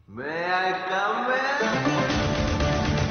May I come in?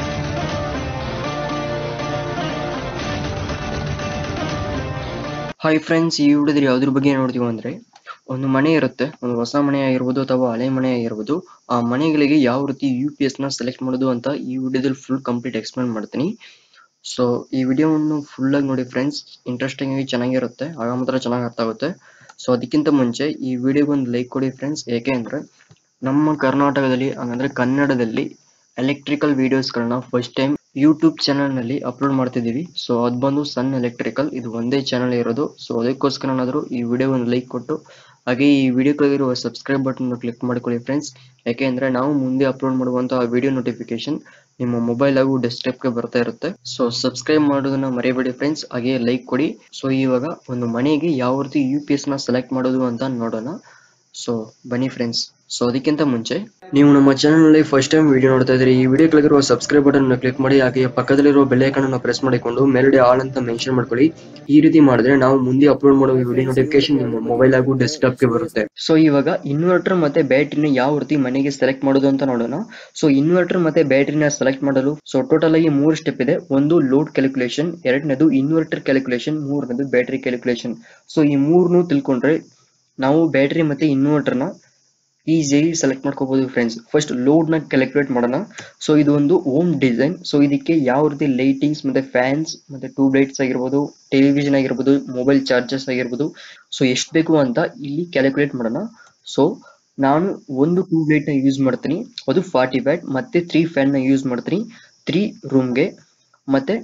Hi friends ಈ ವಿಡಿಯೋದಲ್ಲಿ ಯಾವ್ದ್ರ ಬಗ್ಗೆ ನೋಡ್ತೀವಿ ಅಂದ್ರೆ ಒಂದು ಮನೆ ಇರುತ್ತೆ ಒಂದು ಹೊಸ ಮನೆ ಆಗಿರ್ಬೋದು ಅಥವಾ ಹಳೆ ಮನೆ ಆಗಿರ್ಬೋದು ಆ ಮನೆಗಳಿಗೆ ಯಾವ ರೀತಿ ಯು ಪಿ ಎಸ್ ನ ಸೆಲೆಕ್ಟ್ ಮಾಡೋದು ಅಂತ ಈ ವಿಡಿಯೋದಲ್ಲಿ ಫುಲ್ ಕಂಪ್ಲೀಟ್ ಎಕ್ಸ್ಪ್ಲೇನ್ ಮಾಡ್ತೀನಿ ಸೊ ಈ ವಿಡಿಯೋವನ್ನು ಫುಲ್ ಆಗಿ ನೋಡಿ ಫ್ರೆಂಡ್ಸ್ ಇಂಟ್ರೆಸ್ಟಿಂಗ್ ಆಗಿ ಚೆನ್ನಾಗಿರುತ್ತೆ ಆಗ ಮಾತ್ರ ಚೆನ್ನಾಗಿ ಅರ್ಥ ಆಗುತ್ತೆ ಸೊ ಅದಕ್ಕಿಂತ ಮುಂಚೆ ಈ ವಿಡಿಯೋಗೆ ಒಂದು ಲೈಕ್ ಕೊಡಿ ಫ್ರೆಂಡ್ಸ್ ಏಕೆ ಅಂದ್ರೆ ನಮ್ಮ ಕರ್ನಾಟಕದಲ್ಲಿ ಹಂಗಂದ್ರೆ ಕನ್ನಡದಲ್ಲಿ ಎಲೆಕ್ಟ್ರಿಕಲ್ ವಿಡಿಯೋಸ್ಗಳನ್ನ ಫಸ್ಟ್ ಟೈಮ್ ಯೂಟ್ಯೂಬ್ ಚಾನಲ್ ನಲ್ಲಿ ಅಪ್ಲೋಡ್ ಮಾಡ್ತಿದ್ದೀವಿ ಸೊ ಅದು ಬಂದು ಸನ್ ಎಲೆಕ್ಟ್ರಿಕಲ್ ಇದು ಒಂದೇ ಚಾನಲ್ ಇರೋದು ಸೊ ಅದಕ್ಕೋಸ್ಕರನಾದ್ರೂ ಈ ವಿಡಿಯೋ ಒಂದು ಲೈಕ್ ಕೊಟ್ಟು ಹಾಗೆ ಈ ವಿಡಿಯೋಗಳಿರುವ ಸಬ್ಸ್ಕ್ರೈಬ್ ಬಟನ್ ಕ್ಲಿಕ್ ಮಾಡ್ಕೊಳ್ಳಿ ಫ್ರೆಂಡ್ಸ್ ಯಾಕೆಂದ್ರೆ ನಾವು ಮುಂದೆ ಅಪ್ಲೋಡ್ ಮಾಡುವಂತಹ ವಿಡಿಯೋ ನೋಟಿಫಿಕೇಶನ್ ನಿಮ್ಮ ಮೊಬೈಲ್ ಹಾಗೂ ಡೆಸ್ಕ್ಟಾಪ್ಗೆ ಬರ್ತಾ ಇರುತ್ತೆ ಸೊ ಸಬ್ಸ್ಕ್ರೈಬ್ ಮಾಡೋದನ್ನ ಮರಿಬೇಡಿ ಫ್ರೆಂಡ್ಸ್ ಹಾಗೆ ಲೈಕ್ ಕೊಡಿ ಸೊ ಇವಾಗ ಒಂದು ಮನೆಗೆ ಯಾವ ರೀತಿ ಯು ಪಿ ಎಸ್ ನ ಸೆಲೆಕ್ಟ್ ಮಾಡೋದು ಅಂತ ನೋಡೋಣ ಸೊ ಬನ್ನಿ ಫ್ರೆಂಡ್ಸ್ ಸೊ ಅದಕ್ಕಿಂತ ಮುಂಚೆ ನೀವು ನಮ್ಮ ಚಾನಲ್ ನಲ್ಲಿ ಫಸ್ಟ್ ಟೈಮ್ ವಿಡಿಯೋ ನೋಡ್ತಾ ಇದ್ರೆ ಈ ವಿಡಿಯೋ ಕೆಳಗಿರುವ ಸಬ್ಸ್ಕ್ರೈಬ್ ಬಟನ್ ಕ್ಲಿಕ್ ಮಾಡಿ ಹಾಗೆ ಪಕ್ಕದಲ್ಲಿರುವ ಬೆಲ್ ಐಕಾನ್ ಅನ್ನು ಪ್ರೆಸ್ ಮಾಡಿಕೊಂಡು ಮೇಲ್ಗಡೆ ಆಲ್ ಅಂತ ಮೆನ್ಷನ್ ಮಾಡ್ಕೊಳ್ಳಿ ಈ ರೀತಿ ಮಾಡಿದ್ರೆ ನಾವು ಮುಂದೆ ಅಪ್ಲೋಡ್ ಮಾಡುವ ವಿಡಿಯೋ ನೋಟಿಫಿಕೇಶನ್ ನಿಮ್ಮ ಮೊಬೈಲ್ ಹಾಗೂ ಡೆಸ್ಕ್ಟಾಪ್ ಗೆ ಬರುತ್ತೆ ಸೊ ಇವಾಗ ಇನ್ವರ್ಟರ್ ಮತ್ತೆ ಬ್ಯಾಟ್ರಿನ ಯಾವ ರೀತಿ ಮನೆಗೆ ಸೆಲೆಕ್ಟ್ ಮಾಡೋದು ಅಂತ ನೋಡೋಣ ಸೊ ಇನ್ವರ್ಟರ್ ಮತ್ತೆ ಬ್ಯಾಟ್ರಿನ ಸೆಲೆಕ್ಟ್ ಮಾಡಲು ಸೊ ಟೋಟಲ್ ಆಗಿ ಮೂರು ಸ್ಟೆಪ್ ಇದೆ ಒಂದು ಲೋಡ್ ಕ್ಯಾಲ್ಕುಲೇಷನ್ ಎರಡನೇದು ಇನ್ವರ್ಟರ್ ಕ್ಯಾಲ್ಕುಲೇಷನ್ ಮೂರನೇದು ಬ್ಯಾಟ್ರಿ ಕ್ಯಾಲ್ಕುಲೇಷನ್ ಸೊ ಈ ಮೂರನ್ನು ತಿಳ್ಕೊಂಡ್ರೆ ನಾವು ಬ್ಯಾಟ್ರಿ ಮತ್ತೆ ಇನ್ವರ್ಟರ್ನ ಈಸಿಯಾಗಿ ಸೆಲೆಕ್ಟ್ ಮಾಡ್ಕೋಬಹುದು ಫ್ರೆಂಡ್ಸ್ ಫಸ್ಟ್ ಲೋಡ್ ನ ಕ್ಯಾಲ್ಕುಲೇಟ್ ಮಾಡೋಣ ಸೊ ಇದು ಒಂದು ಓಮ್ ಡಿಸೈನ್ ಸೊ ಇದಕ್ಕೆ ಯಾವ ರೀತಿ ಲೈಟಿಂಗ್ಸ್ ಮತ್ತೆ ಫ್ಯಾನ್ಸ್ ಮತ್ತೆ ಟ್ಯೂಬ್ ಲೈಟ್ಸ್ ಆಗಿರ್ಬೋದು ಟೆಲಿವಿಷನ್ ಆಗಿರ್ಬೋದು ಮೊಬೈಲ್ ಚಾರ್ಜಸ್ ಆಗಿರ್ಬೋದು ಸೊ ಎಷ್ಟು ಬೇಕು ಅಂತ ಇಲ್ಲಿ ಕ್ಯಾಲ್ಕುಲೇಟ್ ಮಾಡೋಣ ಸೊ ನಾನು ಒಂದು ಟ್ಯೂಬ್ ಲೈಟ್ ನ ಯೂಸ್ ಮಾಡ್ತೀನಿ ಅದು ಫಾರ್ಟಿ ವ್ಯಾಟ್ ಮತ್ತೆ ತ್ರೀ ಫ್ಯಾನ್ ನ ಯೂಸ್ ಮಾಡ್ತೀನಿ ತ್ರೀ ರೂಮ್ಗೆ ಮತ್ತೆ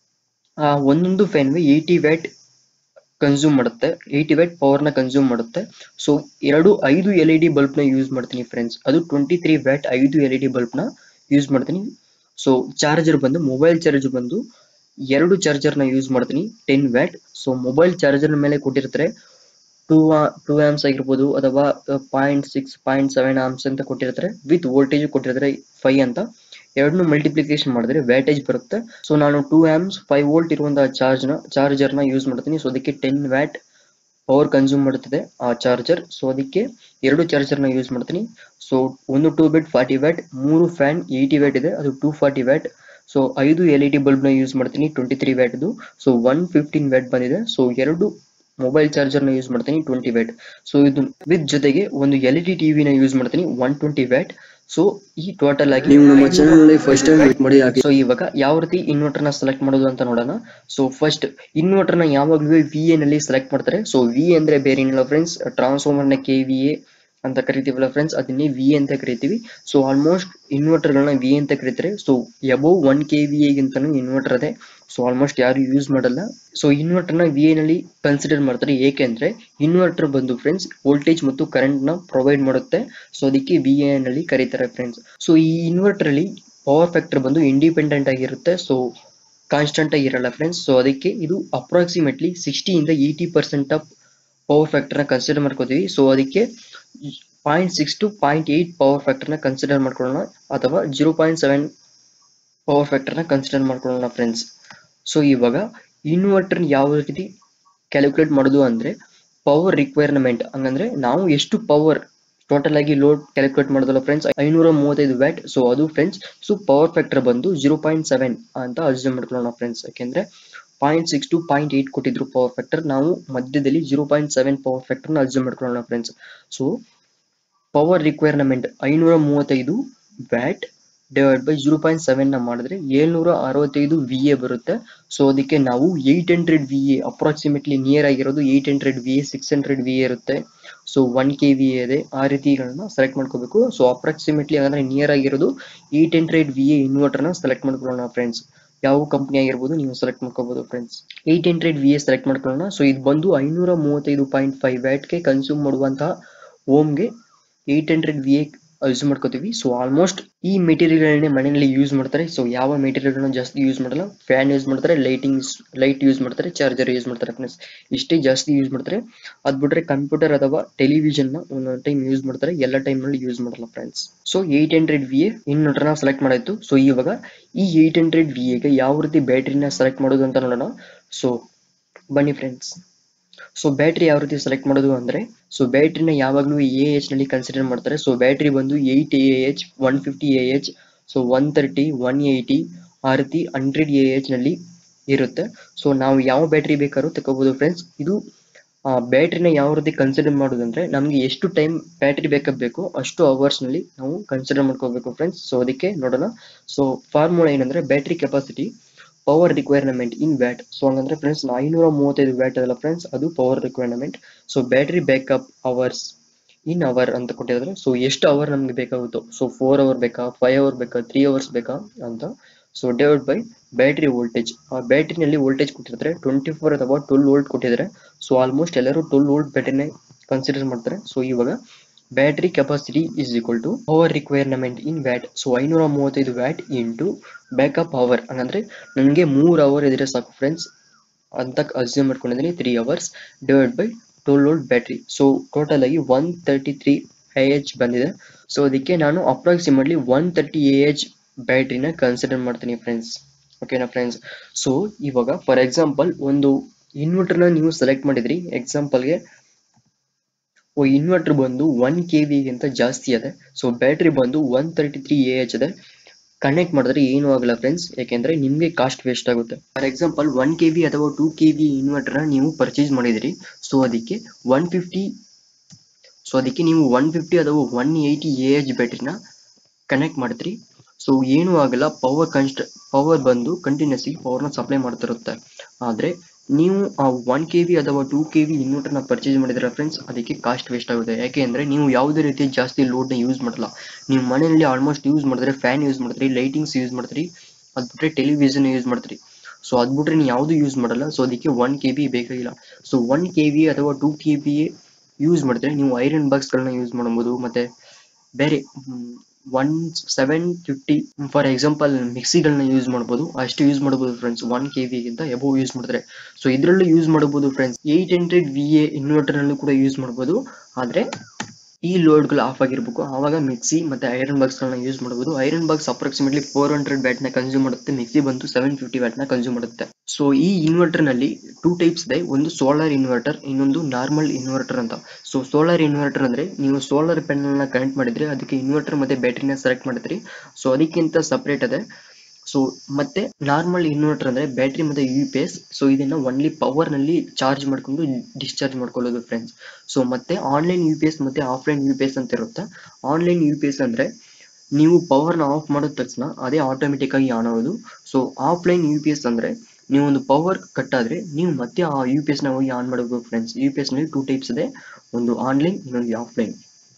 ಆ ಒಂದೊಂದು ಫ್ಯಾನ್ಗೆ ಏಯ್ಟಿ ವ್ಯಾಟ್ ಕನ್ಸ್ಯೂಮ್ ಮಾಡುತ್ತೆ ಏಯ್ಟಿ ವ್ಯಾಟ್ ಪವರ್ ನ ಕನ್ಸ್ಯೂಮ್ ಮಾಡುತ್ತೆ ಸೊ ಎರಡು ಐದು ಎಲ್ ಇ ಡಿ ಬಲ್ಬ್ ನ ಯೂಸ್ ಮಾಡ್ತೀನಿ ಫ್ರೆಂಡ್ಸ್ ಅದು ಟ್ವೆಂಟಿ ತ್ರೀ ವ್ಯಾಟ್ ಐದು ಎಲ್ ಇ ಡಿ ಬಲ್ಬ್ ನ ಯೂಸ್ ಮಾಡ್ತೀನಿ ಸೊ ಚಾರ್ಜರ್ ಬಂದು ಮೊಬೈಲ್ ಚಾರ್ಜರ್ ಬಂದು ಎರಡು ಚಾರ್ಜರ್ ನ ಯೂಸ್ ಮಾಡ್ತೀನಿ ten watt so mobile charger ಮೇಲೆ ಕೊಟ್ಟಿರ್ತಾರೆ ಟೂ ಟೂ ಆಮ್ಸ್ ಆಗಿರ್ಬೋದು ಅಥವಾ point six point seven amps ಅಂತ ಕೊಟ್ಟಿರ್ತಾರೆ ವಿತ್ ವೋಲ್ಟೇಜ್ ಕೊಟ್ಟಿರ್ತಾರೆ ಫೈವ್ ಅಂತ ಎರಡನ್ನೂ ಮಲ್ಟಿಪ್ಲಿಕೇಶನ್ ಮಾಡಿದ್ರೆ ವ್ಯಾಟೇಜ್ ಬರುತ್ತೆ ಸೊ ನಾನು ಟೂ ಆಮ್ಸ್ ಫೈವ್ ವೋಲ್ಟ್ ಇರುವಂತಹ ಚಾರ್ಜ್ ನ ಚಾರ್ಜರ್ ನ ಯೂಸ್ ಮಾಡ್ತೀನಿ ಸೊ ಅದಕ್ಕೆ ಟೆನ್ ವ್ಯಾಟ್ ಪವರ್ ಕನ್ಸ್ಯೂಮ್ ಮಾಡುತ್ತದೆ ಆ ಚಾರ್ಜರ್ ಸೊ ಅದಕ್ಕೆ ಎರಡು ಚಾರ್ಜರ್ ನ ಯೂಸ್ ಮಾಡ್ತೀನಿ ಸೊ ಒಂದು ಟೂ ಬೆಡ್ ಫಾರ್ಟಿ ವ್ಯಾಟ್ ಮೂರು ಫ್ಯಾನ್ ಏಯ್ಟಿ ವ್ಯಾಟ್ ಇದೆ ಅದು ಟೂ ಫಾರ್ಟಿ ವ್ಯಾಟ್ ಸೊ ಐದು ಎಲ್ ಇ ಡಿ ಬಲ್ಬ್ ನ ಯೂಸ್ ಮಾಡ್ತೀನಿ ಟ್ವೆಂಟಿ ತ್ರೀ ವ್ಯಾಟ್ದು ಸೊ ಒನ್ ಫಿಫ್ಟೀನ್ ವ್ಯಾಟ್ ಬಂದಿದೆ ಸೊ ಎರಡು ಮೊಬೈಲ್ ಚಾರ್ಜರ್ ನ ಯೂಸ್ ಮಾಡ್ತೀನಿ ಟ್ವೆಂಟಿ ವ್ಯಾಟ್ ಸೊ ಇದು ವಿತ್ ಜೊತೆಗೆ ಒಂದು ಎಲ್ ಇ ಡಿ ಟಿವಿ ನ ಯೂಸ್ ಮಾಡ್ತೀನಿ ಒನ್ ಟ್ವೆಂಟಿ ವ್ಯಾಟ್ ಸೊ ಈ ಟೋಟಲ್ ಆಗಿ ನೀವು ನಮ್ಮ ಚಾನಲ್ ಅಲ್ಲಿ ಫಸ್ಟ್ ಟೈಮ್ ವೈಟ್ ಮಾಡಿ ಹಾಕಿ ಸೊ ಇವಾಗ ಯಾವ ರೀತಿ ಇನ್ವರ್ಟರ್ ನ ಸೆಲೆಕ್ಟ್ ಮಾಡೋದು ಅಂತ ನೋಡೋಣ ಸೊ ಫಸ್ಟ್ ಇನ್ವರ್ಟರ್ ನ ಯಾವಾಗಲೂ ವಿ ಎ ನಲ್ಲಿ ಸೆಲೆಕ್ಟ್ ಮಾಡ್ತಾರೆ ಸೊ ವಿ ಅಂದ್ರೆ ಬೇರೆ ಏನಿಲ್ಲ ಫ್ರೆಂಡ್ಸ್ ಟ್ರಾನ್ಸ್ಫಾರ್ಮರ್ ನ ಕೆ ವಿ ಎ ಅಂತ ಕರಿತೀವಲ್ಲ ಫ್ರೆಂಡ್ಸ್ ಅದನ್ನೇ ವಿ ಅಂತ ಕರಿತೀವಿ ಸೊ ಆಲ್ಮೋಸ್ಟ್ ಇನ್ವರ್ಟರ್ ಗಳನ್ನ ವಿ ಅಂತ ಕರೀತಾರೆ so above one K V ಗಿಂತನೂ ಇನ್ವರ್ಟರ್ ಇದೆ ಸೊ ಆಲ್ಮೋಸ್ಟ್ ಯಾರು ಯೂಸ್ ಮಾಡಲ್ಲ ಸೊ ಇನ್ವರ್ಟರ್ ನ ವಿ ಎ ನಲ್ಲಿ ಕನ್ಸಿಡರ್ ಮಾಡ್ತಾರೆ ಏಕೆಂದ್ರೆ ಇನ್ವರ್ಟರ್ ಬಂದು ಫ್ರೆಂಡ್ಸ್ ವೋಲ್ಟೇಜ್ ಮತ್ತು ಕರೆಂಟ್ ನ ಪ್ರೊವೈಡ್ ಮಾಡುತ್ತೆ ಸೊ ಅದಕ್ಕೆ ವಿ ಎ ನಲ್ಲಿ ಕರೀತಾರೆ ಫ್ರೆಂಡ್ಸ್ ಸೊ ಈ ಇನ್ವರ್ಟರ್ ಅಲ್ಲಿ ಪವರ್ ಫ್ಯಾಕ್ಟರ್ ಬಂದು ಇಂಡಿಪೆಂಡೆಂಟ್ ಆಗಿರುತ್ತೆ ಸೊ ಕಾನ್ಸ್ಟಂಟ್ ಆಗಿರಲ್ಲ ಫ್ರೆಂಡ್ಸ್ ಸೊ ಅದಕ್ಕೆ ಇದು ಅಪ್ರಾಕ್ಸಿಮೇಟ್ಲಿ ಸಿಕ್ಸ್ಟಿಯಿಂದ eighty percent of power factor ನ ಕನ್ಸಿಡರ್ ಮಾಡ್ಕೋತೀವಿ ಸೊ ಅದಕ್ಕೆ point six to point eight power factor ನ ಕನ್ಸಿಡರ್ ಮಾಡ್ಕೊಳ್ಳೋಣ ಅಥವಾ zero point seven power factor ನ ಕನ್ಸಿಡರ್ ಮಾಡ್ಕೊಳ್ಳೋಣ ಫ್ರೆಂಡ್ಸ್ ಸೊ ಇವಾಗ ಇನ್ವರ್ಟರ್ ಯಾವ ರೀತಿ ಕ್ಯಾಲ್ಕುಲೇಟ್ ಮಾಡೋದು ಅಂದ್ರೆ ಪವರ್ ರಿಕ್ವೈರ್ಮೆಂಟ್ ಹಂಗಂದ್ರೆ ನಾವು ಎಷ್ಟು ಪವರ್ ಟೋಟಲ್ ಆಗಿ ಲೋಡ್ ಕ್ಯಾಲ್ಕುಲೇಟ್ ಮಾಡೋದಲ್ಲ ಫ್ರೆಂಡ್ಸ್ ಐನೂರ ಮೂವತ್ತೈದು ವ್ಯಾಟ್ ಸೊ ಅದು ಫ್ರೆಂಡ್ಸ್ ಸೊ ಪವರ್ ಫ್ಯಾಕ್ಟರ್ ಬಂದು ಜೀರೋ ಪಾಯಿಂಟ್ ಸೆವೆನ್ ಅಂತ ಅಸ್ಯೂಮ್ ಮಾಡ್ಕೊಳ್ಳೋಣ ಫ್ರೆಂಡ್ಸ್ ಯಾಕೆಂದ್ರೆ point six to point eight ಕೊಟ್ಟಿದ್ರು ಪವರ್ ಫ್ಯಾಕ್ಟರ್ ನಾವು ಮಧ್ಯದಲ್ಲಿ zero point seven power factor ನ ಅಸ್ಯೂಮ್ ಮಾಡ್ಕೊಳ್ಳೋಣ ಫ್ರೆಂಡ್ಸ್ ಸೊ ಪವರ್ ರಿಕ್ವೈರ್ಮೆಂಟ್ ಐನೂರ ಮೂವತ್ತೈದು watt divide by zero point seven ನ ಮಾಡಿದ್ರೆ ಏಳ್ನೂರ ಅರವತ್ತೈದು ವಿ ಎ ಬರುತ್ತೆ ಸೊ ಅದಕ್ಕೆ ನಾವು eight hundred V A approximately near ಆಗಿರೋದು eight hundred V A six hundred V A ಇರುತ್ತೆ so one K V A ಇದೆ ಆ ರೀತಿಗಳನ್ನ ಸೆಲೆಕ್ಟ್ ಮಾಡ್ಕೋಬೇಕು ಸೊ ಅಪ್ರಾಕ್ಸಿಮೇಟ್ಲಿ ಅಂದ್ರೆ ನಿಯರ್ ಆಗಿರೋದು eight hundred V A inverter ನ ಸೆಲೆಕ್ಟ್ ಮಾಡ್ಕೊಳ್ಳೋಣ ಫ್ರೆಂಡ್ಸ್ ಯಾವ ಕಂಪ್ನಿ ಆಗಿರ್ಬೋದು ನೀವು ಸೆಲೆಕ್ಟ್ ಮಾಡ್ಕೋಬಹುದು friends eight hundred V A select ಮಾಡ್ಕೊಳ್ಳೋಣ ಸೊ ಇದು ಬಂದು ಐನೂರ ಮೂವತ್ತೈದು ಪಾಯಿಂಟ್ ಫೈವ್ ವ್ಯಾಟ್ಗೆ ಕನ್ಸ್ಯೂಮ್ ಮಾಡುವಂತಹ ಓಮ್ಗೆ eight hundred V A use ಮಾಡ್ಕೋತೀವಿ ಸೊ ಆಲ್ಮೋಸ್ಟ್ ಈ ಮೆಟೀರಿಯಲ್ಗಳನ್ನೇ ಮನೆಯಲ್ಲಿ ಯೂಸ್ ಮಾಡ್ತಾರೆ ಸೊ ಯಾವ ಮೆಟೀರಿಯಲ್ ಜಾಸ್ತಿ ಯೂಸ್ ಮಾಡಲ್ಲ ಫ್ಯಾನ್ ಯೂಸ್ ಮಾಡ್ತಾರೆ ಲೈಟಿಂಗ್ಸ್ ಲೈಟ್ ಯೂಸ್ ಮಾಡ್ತಾರೆ ಚಾರ್ಜರ್ ಯೂಸ್ ಮಾಡ್ತಾರೆ ಫ್ರೆಂಡ್ಸ್ ಇಷ್ಟೇ ಜಾಸ್ತಿ ಯೂಸ್ ಮಾಡ್ತಾರೆ ಅದ್ ಬಿಟ್ರೆ ಕಂಪ್ಯೂಟರ್ ಅಥವಾ ಟೆಲಿವಿಷನ್ ನ ಒಂದೊಂದು ಟೈಮ್ ಯೂಸ್ ಮಾಡ್ತಾರೆ ಎಲ್ಲ ಟೈಮ್ ನಲ್ಲಿ ಯೂಸ್ ಮಾಡಲ್ಲ friends so eight hundred V A inverter ನ ಸೆಲೆಕ್ಟ್ ಮಾಡಾಯ್ತು ಸೊ ಇವಾಗ ಈ ಏಯ್ಟ್ ಹಂಡ್ರೆಡ್ ವಿ ಎಗೆ ಯಾವ ರೀತಿ ಬ್ಯಾಟ್ರಿನ ಸೆಲೆಕ್ಟ್ ಮಾಡೋದು ಅಂತ ನೋಡೋಣ ಸೊ ಬನ್ನಿ ಫ್ರೆಂಡ್ಸ್ ಸೊ ಬ್ಯಾಟ್ರಿ ಯಾವ ರೀತಿ ಸೆಲೆಕ್ಟ್ ಮಾಡೋದು ಅಂದ್ರೆ ಸೊ ಬ್ಯಾಟ್ರಿನ ಯಾವಾಗಲೂ ಎ ಎಚ್ ನಲ್ಲಿ ಕನ್ಸಿಡರ್ ಮಾಡ್ತಾರೆ ಸೊ ಬ್ಯಾಟ್ರಿ ಬಂದು eight A H one fifty A H so one thirty one eighty ಆ ರೀತಿ ಹಂಡ್ರೆಡ್ ಎ ಎಚ್ ನಲ್ಲಿ ಇರುತ್ತೆ ಸೊ ನಾವು ಯಾವ ಬ್ಯಾಟ್ರಿ ಬೇಕಾದ್ರೂ ತಗೋಬಹುದು ಫ್ರೆಂಡ್ಸ್ ಇದು ಆ ಬ್ಯಾಟ್ರಿನ ಯಾವ ರೀತಿ ಕನ್ಸಿಡರ್ ಮಾಡೋದಂದ್ರೆ ನಮಗೆ ಎಷ್ಟು ಟೈಮ್ ಬ್ಯಾಟ್ರಿ ಬೇಕಪ್ ಬೇಕು ಅಷ್ಟು ಅವರ್ಸ್ ನಲ್ಲಿ ನಾವು ಕನ್ಸಿಡರ್ ಮಾಡ್ಕೋಬೇಕು ಫ್ರೆಂಡ್ಸ್ ಸೊ ಅದಕ್ಕೆ ನೋಡೋಣ ಸೊ ಫಾರ್ಮುಲಾ ಏನಂದ್ರೆ battery capacity power requirement in watt so ಹಂಗಂದ್ರೆ ಫ್ರೆಂಡ್ಸ್ ಐನೂರ ಮೂವತ್ತೈದು ವ್ಯಾಟ್ ಅದಲ್ಲ ಫ್ರೆಂಡ್ಸ್ ಅದು power requirement so battery backup hours in hour ಅಂತ ಕೊಟ್ಟಿದ್ದಾರೆ ಸೊ ಎಷ್ಟು ಅವರ್ ನಮ್ಗೆ ಬೇಕಾಗುತ್ತೋ ಸೊ ಫೋರ್ ಅವರ್ ಬೇಕಾ ಫೈವ್ ಅವರ್ ಬೇಕಾ ತ್ರೀ ಅವರ್ಸ್ ಬೇಕಾ ಅಂತ so divide by battery voltage ಆ ಬ್ಯಾಟ್ರಿನಲ್ಲಿ ವೋಲ್ಟೇಜ್ ಕೊಟ್ಟಿರ್ತಾರೆ ಟ್ವೆಂಟಿ ಫೋರ್ ಅಥವಾ ಟ್ವೆಲ್ ವೋಲ್ಟ್ ಕೊಟ್ಟಿದ್ದಾರೆ ಸೊ ಆಲ್ಮೋಸ್ಟ್ ಎಲ್ಲರೂ ಟ್ವೆಲ್ ವೋಲ್ಟ್ ಬ್ಯಾಟ್ರಿನೇ ಕನ್ಸಿಡರ್ ಮಾಡ್ತಾರೆ ಸೊ ಇವಾಗ battery capacity is equal to power requirement in watt so ಐನೂರ ಮೂವತ್ತೈದು ವ್ಯಾಟ್ ಇಂಟು ಬ್ಯಾಕಪ್ ಅವರ್ ಹಂಗಂದ್ರೆ ನನಗೆ ಮೂರು ಅವರ್ ಇದ್ರೆ ಸಾಕು ಫ್ರೆಂಡ್ಸ್ ಅಂತ ಅಸ್ಯೂಮ್ ಮಾಡ್ಕೊಂಡಿದ್ದೀನಿ three hours divide by twelve volt battery so total ಆಗಿ one thirty three A H ಬಂದಿದೆ ಸೊ ಅದಕ್ಕೆ ನಾನು approximately one thirty A H ಬ್ಯಾಟ್ರಿನ ಕನ್ಸಿಡರ್ ಮಾಡ್ತೀನಿ ಫ್ರೆಂಡ್ಸ್ ಓಕೆನಾ ಫ್ರೆಂಡ್ಸ್ ಸೊ ಇವಾಗ ಫಾರ್ ಎಕ್ಸಾಂಪಲ್ ಒಂದು ಇನ್ವರ್ಟರ್ನ ನೀವು ಸೆಲೆಕ್ಟ್ ಮಾಡಿದ್ರಿ ಎಕ್ಸಾಂಪಲ್ಗೆ ಓ ಇನ್ವರ್ಟರ್ ಬಂದು ಒನ್ ಕೆ ವಿಗಿಂತ ಜಾಸ್ತಿ ಇದೆ ಸೊ ಬ್ಯಾಟ್ರಿ ಬಂದು one thirty three A H ಇದೆ ಕನೆಕ್ಟ್ ಮಾಡಿದ್ರೆ ಏನೂ ಆಗಲ್ಲ ಫ್ರೆಂಡ್ಸ್ ಯಾಕೆಂದ್ರೆ ನಿಮಗೆ ಕಾಸ್ಟ್ ವೇಸ್ಟ್ ಆಗುತ್ತೆ for example one K V ಅಥವಾ ಟೂ ಕೆ ವಿ ಇನ್ವರ್ಟರ್ನ ನೀವು ಪರ್ಚೇಸ್ ಮಾಡಿದಿರಿ ಸೊ ಅದಕ್ಕೆ ಒನ್ ಫಿಫ್ಟಿ ಸೊ ಅದಕ್ಕೆ ನೀವು ಒನ್ ಫಿಫ್ಟಿ ಅಥವಾ ಒನ್ ಏಯ್ಟಿ ಎ ಎಚ್ ಬ್ಯಾಟ್ರಿನ ಕನೆಕ್ಟ್ ಮಾಡ್ತೀರಿ ಸೊ ಏನೂ ಆಗಲ್ಲ ಪವರ್ ಕನ್ಸ್ಟ್ ಪವರ್ ಬಂದು ಕಂಟಿನ್ಯೂಸ್ಲಿ ಪವರ್ನ ಸಪ್ಲೈ ಮಾಡ್ತಿರುತ್ತೆ ಆದರೆ ನೀವು ಆ ಒನ್ ಕೆ ವಿ ಅಥವಾ ಟೂ ಕೆ ವಿ ಇನ್ವರ್ಟರ್ನ ಪರ್ಚೇಸ್ ಮಾಡಿದ್ರೆ ಫ್ರೆಂಡ್ಸ್ ಅದಕ್ಕೆ ಕಾಸ್ಟ್ ವೇಸ್ಟ್ ಆಗುತ್ತೆ ಯಾಕೆ ಅಂದರೆ ನೀವು ಯಾವುದೇ ರೀತಿ ಜಾಸ್ತಿ ಲೋಡ್ನ ಯೂಸ್ ಮಾಡಲ್ಲ ನೀವು ಮನೆಯಲ್ಲಿ ಆಲ್ಮೋಸ್ಟ್ ಯೂಸ್ ಮಾಡಿದ್ರೆ ಫ್ಯಾನ್ ಯೂಸ್ ಮಾಡ್ತೀರಿ ಲೈಟಿಂಗ್ಸ್ ಯೂಸ್ ಮಾಡ್ತೀರಿ ಅದು ಬಿಟ್ಟರೆ ಟೆಲಿವಿಷನ್ ಯೂಸ್ ಮಾಡ್ತೀರಿ ಸೊ ಅದು ಬಿಟ್ರೆ ನೀವು ಯಾವುದು ಯೂಸ್ ಮಾಡಲ್ಲ ಸೊ ಅದಕ್ಕೆ ಒನ್ ಕೆ ಬಿ ಬೇಕಾಗಿಲ್ಲ ಸೊ ಒನ್ ಕೆ ವಿ ಅಥವಾ ಟೂ ಕೆ ಬಿ ಯೂಸ್ ಮಾಡಿದ್ರೆ ನೀವು ಐರನ್ ಬಾಕ್ಸ್ಗಳನ್ನ ಯೂಸ್ ಮಾಡ್ಬೋದು ಮತ್ತೆ ಬೇರೆ one seven fifty for example ಮಿಕ್ಸಿಗಳನ್ನ ಯೂಸ್ ಮಾಡ್ಬೋದು ಅಷ್ಟು ಯೂಸ್ ಮಾಡ್ಬೋದು ಫ್ರೆಂಡ್ಸ್ ಒನ್ ಕೆ ವಿಗಿಂತ ಎಬೋ ಯೂಸ್ ಮಾಡಿದ್ರೆ ಸೊ ಇದರಲ್ಲೂ ಯೂಸ್ ಮಾಡ್ಬೋದು friends eight hundred V A ಇನ್ವರ್ಟರ್ನಲ್ಲೂ ಕೂಡ ಯೂಸ್ ಮಾಡ್ಬೋದು ಆದರೆ ಈ ಲೋಡ್ಗಳು ಆಫ್ ಆಗಿರ್ಬೇಕು ಆವಾಗ ಮಿಕ್ಸಿ ಮತ್ತೆ ಐರನ್ ಬಾಕ್ಸ್ಗಳನ್ನ ಯೂಸ್ ಮಾಡಬಹುದು iron box approximately four hundred ಬ್ಯಾಟ್ನ ಕನ್ಸ್ಯೂಮ್ ಮಾಡುತ್ತೆ ಮಿಕ್ಸಿ ಬಂದು ಸೆವೆನ್ ಫಿಫ್ಟಿ ಬ್ಯಾಟ್ನ ಕನ್ಸ್ಯೂಮ್ ಮಾಡುತ್ತೆ ಸೊ ಈ ಇನ್ವರ್ಟರ್ ನಲ್ಲಿ ಟೂ ಟೈಪ್ಸ್ ಇದೆ ಒಂದು ಸೋಲಾರ್ ಇನ್ವರ್ಟರ್ ಇನ್ನೊಂದು ನಾರ್ಮಲ್ ಇನ್ವರ್ಟರ್ ಅಂತ ಸೊ ಸೋಲಾರ್ ಇನ್ವರ್ಟರ್ ಅಂದ್ರೆ ನೀವು ಸೋಲಾರ್ ಪ್ಯಾನಲ್ ನ ಕನೆಕ್ಟ್ ಮಾಡಿದ್ರೆ ಅದಕ್ಕೆ ಇನ್ವರ್ಟರ್ ಮತ್ತೆ ಬ್ಯಾಟ್ರಿನ ಸೆಲೆಕ್ಟ್ ಮಾಡಿದ್ರಿ ಸೊ ಅದಕ್ಕಿಂತ ಸಪರೇಟ್ ಅದೇ ಸೊ ಮತ್ತೆ ನಾರ್ಮಲ್ ಇನ್ವರ್ಟರ್ ಅಂದ್ರೆ ಬ್ಯಾಟ್ರಿ ಮತ್ತೆ ಯು ಪಿ ಎಸ್ ಸೊ ಇದನ್ನ ಒನ್ಲಿ ಪವರ್ ನಲ್ಲಿ ಚಾರ್ಜ್ ಮಾಡ್ಕೊಂಡು ಡಿಸ್ಚಾರ್ಜ್ ಮಾಡ್ಕೊಳ್ಳೋದು ಫ್ರೆಂಡ್ಸ್ ಸೊ ಮತ್ತೆ ಆನ್ಲೈನ್ ಯು ಪಿ ಎಸ್ ಮತ್ತೆ ಆಫ್ಲೈನ್ ಯು ಪಿ ಎಸ್ ಅಂತ ಇರುತ್ತೆ ಆನ್ಲೈನ್ ಯು ಪಿ ಎಸ್ ಅಂದ್ರೆ ನೀವು ಪವರ್ನ ಆಫ್ ಮಾಡಿದ ತಕ್ಷಣ ಅದೇ ಆಟೋಮೆಟಿಕ್ ಆಗಿ ಆನ್ ಆಗೋದು so offline U P S ಅಂದ್ರೆ ನೀವು ಒಂದು ಪವರ್ ಕಟ್ ಆದ್ರೆ ನೀವು ಮತ್ತೆ ಆ ಯು ಪಿ ಎಸ್ ನ ಹೋಗಿ ಆನ್ ಮಾಡಬೇಕು ಫ್ರೆಂಡ್ಸ್ ಯು ಪಿ ಎಸ್ ನಲ್ಲಿ ಟೂ ಟೈಪ್ಸ್ ಇದೆ ಒಂದು ಆನ್ಲೈನ್ ಇನ್ನೊಂದು ಆಫ್ಲೈನ್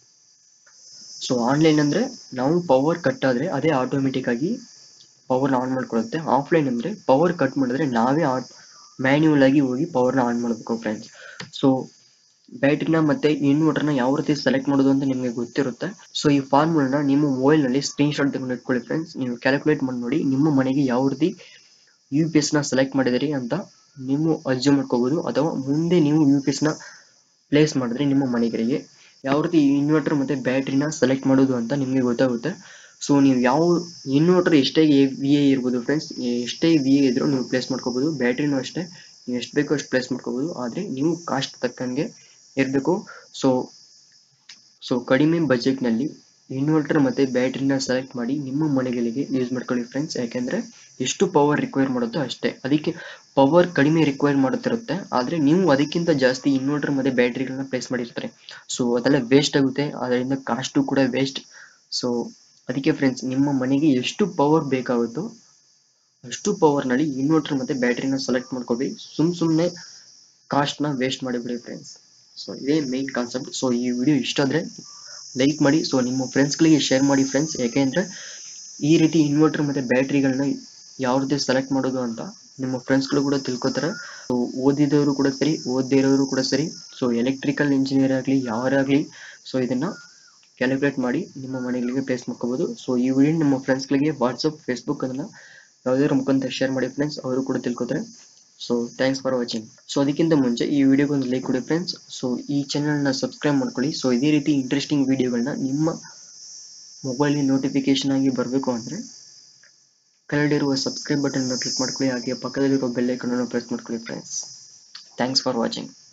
ಸೊ ಆನ್ಲೈನ್ ಅಂದ್ರೆ ನಾವು ಪವರ್ ಕಟ್ ಆದ್ರೆ ಅದೇ ಆಟೋಮೆಟಿಕ್ ಆಗಿ ಪವರ್ನ ಆನ್ ಮಾಡ್ಕೊಳ್ಳುತ್ತೆ ಆಫ್ಲೈನ್ ಅಂದ್ರೆ ಪವರ್ ಕಟ್ ಮಾಡಿದ್ರೆ ನಾವೇ ಮ್ಯಾನ್ಯುವಲ್ ಆಗಿ ಹೋಗಿ ಪವರ್ನ ಆನ್ ಮಾಡಬೇಕು ಫ್ರೆಂಡ್ಸ್ ಸೊ ಬ್ಯಾಟ್ರಿನ ಮತ್ತೆ ಇನ್ವರ್ಟರ್ನ ಯಾವ ರೀತಿ ಸೆಲೆಕ್ಟ್ ಮಾಡೋದು ಅಂತ ನಿಮಗೆ ಗೊತ್ತಿರುತ್ತೆ ಸೊ ಈ ಫಾರ್ಮುಲಾನ ನಿಮ್ಮ ಮೊಬೈಲ್ ನಲ್ಲಿ ಸ್ಕ್ರೀನ್ ಶಾಟ್ ತಗೊಂಡು ಇಟ್ಕೊಳ್ಳಿ ಫ್ರೆಂಡ್ಸ್ ನೀವು ಕ್ಯಾಲ್ಕುಲೇಟ್ ಮಾಡಿ ನೋಡಿ ನಿಮ್ಮ ಮನೆಗೆ ಯಾವ ರೀತಿ ಯು ಪಿ ಎಸ್ ನ ಸೆಲೆಕ್ಟ್ ಮಾಡಿದಿರಿ ಅಂತ ನೀವು ಅಜ್ಯೂಮ್ ಮಾಡ್ಕೋಬಹುದು ಅಥವಾ ಮುಂದೆ ನೀವು ಯು ಪಿ ಎಸ್ ನ ಪ್ಲೇಸ್ ಮಾಡಿದ್ರೆ ನಿಮ್ಮ ಮನೆಗಳಿಗೆ ಯಾವ ರೀತಿ ಇನ್ವರ್ಟರ್ ಮತ್ತೆ ಬ್ಯಾಟ್ರಿನ ಸೆಲೆಕ್ಟ್ ಮಾಡೋದು ಅಂತ ನಿಮಗೆ ಗೊತ್ತಾಗುತ್ತೆ ಸೊ ನೀವು ಯಾವ ಇನ್ವರ್ಟರ್ ಎಷ್ಟೇ ವಿ ಎ ಇರ್ಬೋದು ಫ್ರೆಂಡ್ಸ್ ಎಷ್ಟೇ ವಿ ಎ ಇದ್ರೂ ನೀವು ಪ್ಲೇಸ್ ಮಾಡ್ಕೋಬಹುದು ಬ್ಯಾಟ್ರಿನೂ ಅಷ್ಟೇ ನೀವು ಎಷ್ಟು ಬೇಕೋ ಅಷ್ಟು ಪ್ಲೇಸ್ ಮಾಡ್ಕೋಬಹುದು ಆದರೆ ನೀವು ಕಾಸ್ಟ್ ತಕ್ಕಂಗೆ ಇರಬೇಕು ಸೊ ಸೊ ಕಡಿಮೆ ಬಜೆಟ್ನಲ್ಲಿ ಇನ್ವರ್ಟರ್ ಮತ್ತೆ ಬ್ಯಾಟ್ರಿನ ಸೆಲೆಕ್ಟ್ ಮಾಡಿ ನಿಮ್ಮ ಮನೆಗಳಿಗೆ ಯೂಸ್ ಮಾಡ್ಕೊಳ್ಳಿ ಫ್ರೆಂಡ್ಸ್ ಯಾಕೆಂದ್ರೆ ಎಷ್ಟು ಪವರ್ ರಿಕ್ವೈರ್ ಮಾಡುತ್ತೋ ಅಷ್ಟೇ ಅದಕ್ಕೆ ಪವರ್ ಕಡಿಮೆ ರಿಕ್ವೈರ್ ಮಾಡುತ್ತಿರುತ್ತೆ ಆದರೆ ನೀವು ಅದಕ್ಕಿಂತ ಜಾಸ್ತಿ ಇನ್ವರ್ಟರ್ ಮತ್ತೆ ಬ್ಯಾಟ್ರಿಗಳನ್ನ ಪ್ಲೇಸ್ ಮಾಡಿರ್ತಾರೆ ಸೊ ಅದೆಲ್ಲ ವೇಸ್ಟ್ ಆಗುತ್ತೆ ಅದರಿಂದ ಕಾಸ್ಟು ಕೂಡ ವೇಸ್ಟ್ ಸೊ ಅದಕ್ಕೆ ಫ್ರೆಂಡ್ಸ್ ನಿಮ್ಮ ಮನೆಗೆ ಎಷ್ಟು ಪವರ್ ಬೇಕಾಗುತ್ತೋ ಅಷ್ಟು ಪವರ್ನಲ್ಲಿ ಇನ್ವರ್ಟರ್ ಮತ್ತೆ ಬ್ಯಾಟ್ರಿನ ಸೆಲೆಕ್ಟ್ ಮಾಡ್ಕೋಬೇಕು ಸುಮ್ ಸುಮ್ಮನೆ ಕಾಸ್ಟ್ನ ವೇಸ್ಟ್ ಮಾಡಿಬಿಡಿ ಫ್ರೆಂಡ್ಸ್ ಸೊ ಇದೇ ಮೇನ್ ಕಾನ್ಸೆಪ್ಟ್ ಸೊ ಈ ವಿಡಿಯೋ ಇಷ್ಟ ಆದರೆ ಲೈಕ್ ಮಾಡಿ ಸೊ ನಿಮ್ಮ ಫ್ರೆಂಡ್ಸ್ಗಳಿಗೆ ಶೇರ್ ಮಾಡಿ ಫ್ರೆಂಡ್ಸ್ ಯಾಕೆಂದರೆ ಈ ರೀತಿ ಇನ್ವರ್ಟರ್ ಮತ್ತು ಬ್ಯಾಟ್ರಿಗಳನ್ನ ಯಾವ ರೀತಿ ಸೆಲೆಕ್ಟ್ ಮಾಡೋದು ಅಂತ ನಿಮ್ಮ ಫ್ರೆಂಡ್ಸ್ಗಳು ಕೂಡ ತಿಳ್ಕೊತಾರೆ ಸೊ ಓದಿದವರು ಕೂಡ ಸರಿ ಓದದೇ ಇರೋರು ಕೂಡ ಸರಿ ಸೊ ಎಲೆಕ್ಟ್ರಿಕಲ್ ಇಂಜಿನಿಯರ್ ಆಗಲಿ ಯಾರಾಗಲಿ ಸೊ ಇದನ್ನು ಕ್ಯಾಲ್ಕುಲೇಟ್ ಮಾಡಿ ನಿಮ್ಮ ಮನೆಗಳಿಗೆ ಪ್ಲೇಸ್ ಮಾಡ್ಕೋಬೋದು ಸೊ ಈ ವಿಡಿಯೋ ನಿಮ್ಮ ಫ್ರೆಂಡ್ಸ್ಗಳಿಗೆ ವಾಟ್ಸಪ್ ಫೇಸ್ಬುಕ್ ಅದನ್ನು ಯಾವುದಾದ್ರು ಮುಖಾಂತರ ಶೇರ್ ಮಾಡಿ ಫ್ರೆಂಡ್ಸ್ ಅವರು ಕೂಡ ತಿಳ್ಕೊತಾರೆ so thanks for watching so ಅದಕ್ಕಿಂತ ಮುಂಚೆ ಈ ವಿಡಿಯೋಗೆ ಒಂದು ಲೈಕ್ ಕೊಡಿ ಫ್ರೆಂಡ್ಸ್ ಸೊ ಈ ಚಾನಲ್ನ ಸಬ್ಸ್ಕ್ರೈಬ್ ಮಾಡ್ಕೊಳ್ಳಿ ಸೊ ಇದೇ ರೀತಿ ಇಂಟ್ರೆಸ್ಟಿಂಗ್ ವಿಡಿಯೋಗಳನ್ನ ನಿಮ್ಮ ಮೊಬೈಲ್ ನೋಟಿಫಿಕೇಶನ್ ಆಗಿ ಬರಬೇಕು ಅಂದರೆ ಕೆಳಗಡೆ ಸಬ್ಸ್ಕ್ರೈಬ್ ಬಟನ್ ಕ್ಲಿಕ್ ಮಾಡ್ಕೊಳ್ಳಿ ಹಾಗೆ ಪಕ್ಕದಲ್ಲಿರುವ ಬೆಲ್ ಐಕನ್ ಅನ್ನು ಪ್ರೆಸ್ ಮಾಡ್ಕೊಳ್ಳಿ ಫ್ರೆಂಡ್ಸ್ ಥ್ಯಾಂಕ್ಸ್ ಫಾರ್ ವಾಚಿಂಗ್